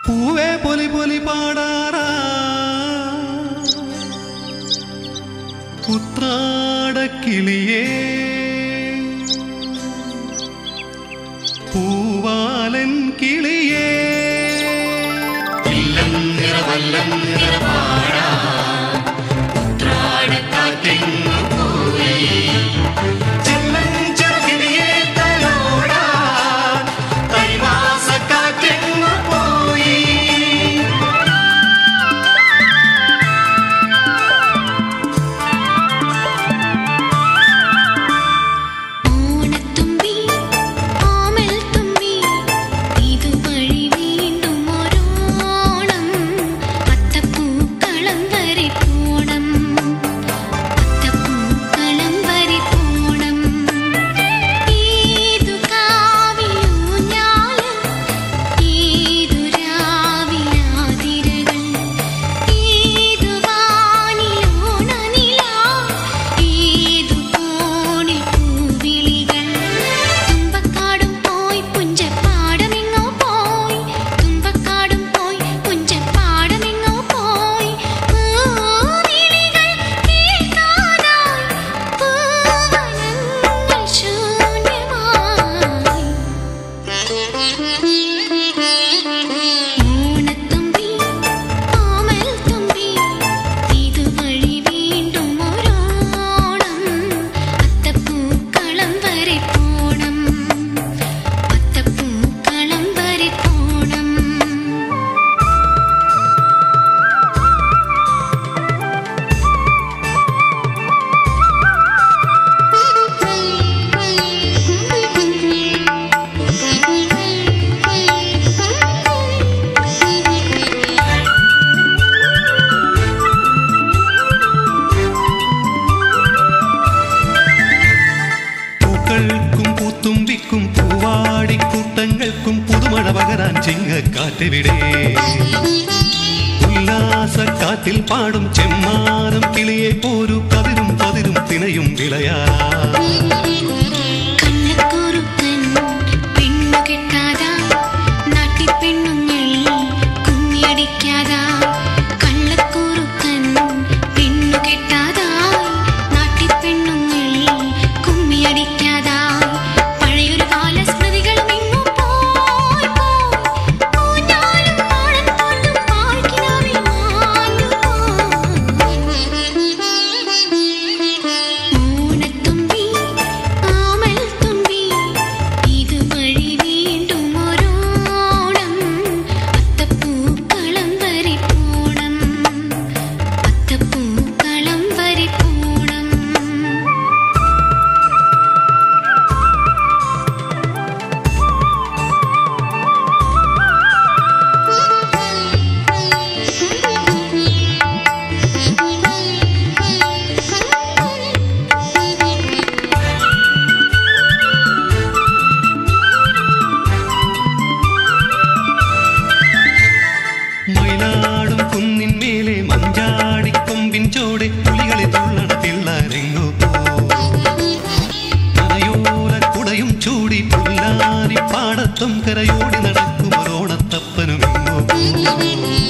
പൂവേ പൊലി പൊലി പാടാറാ ഉത്രാടക്കിളിയേ പൂവാലൻ കിളിയേ ചില്ലഞ്ചെറുകിളിയേ തലോടാൻ തൈമാസക്കാറ്റെങ്ങു പോയി ഓണത്തുമ്പി ആമൽ തുമ്പി ഇതുവഴി വീണ്ടും ഒരോണം അത്തപ്പൂക്കളം വരെ പോണം അത്തപ്പൂക്കളം വരെ പോണം ഏതു കാവിലൂഞ്ഞാല് ഏതു രാവിലാതിരകൾ ഏതു വാനിലോണനില ഏതു കോണിൽ പൂവിളികൾ തുമ്പക്കാടും പോയി പുഞ്ചപ്പാടമെങ്ങോ പോയി തുമ്പക്കാടും പോയി പുഞ്ചപ്പാടമെങ്ങോ പോയി പൂവിളികൾ കേൾക്കാനായി പൂവനങ്ങൾ ശൂന്യമായി ഓണത്തുമ്പി ആമൽ തുമ്പി ഇതുവഴി വീണ്ടും ഒരോണം അത്തപ്പൂക്കളം വരെ പോണം അത്തപ്പൂക്കളം വരെ പോണം പൂക്കൾക്കും പൂത്തുമ്പിക്കും പൂവാടിക്കൂട്ടങ്ങൾക്കും പുതുമഴ പകരാൻ ചിങ്ങക്കാറ്റെവിടെ ഉല്ലാസക്കാറ്റിൽ പാടും ചെമ്മാനം കിളിയെ പോരു കതിരും പതിരും തിനയും വിളയാ കണ്ണക്കുറുക്കൻ പെണ്ണു കെട്ടാതാ നാട്ടിപ്പെണ്ണുങ്ങൾ കുമ്മിയടിക്കാതാ കള്ളക്കുറുക്കൻ പെണ്ണു കെട്ടാതാ നാട്ടിപ്പെണ്ണുങ്ങൾ കുമ്മിയടിക്കാതാ പഴയൊരു കാല സ്മൃതികളും എങ്ങോ പോയി പോയി ഊഞ്ഞാലും പാടൻ തോട്ടും പാഴ്ക്കിനാവിൽ മാഞ്ഞു ഓണത്തുമ്പി ആമൽ തുമ്പി ഇതുവഴി വീണ്ടും ഒരോണം അത്തപ്പൂക്കളം വരെ പോണം അത്തപ്പൂക്കളം വരെ പോണം മയിലാടും കുന്നിൻ മേലെ മഞ്ചാടിക്കൊമ്പിൻ ചോടെ പുലികളെ തുള്ളണ പിള്ളാരെങ്ങോ കരയോല കുടയും ചൂടി പുല്ലാരി പാടത്തും കരയോടി നടക്കും ഒരോണത്തപ്പനും എങ്ങോ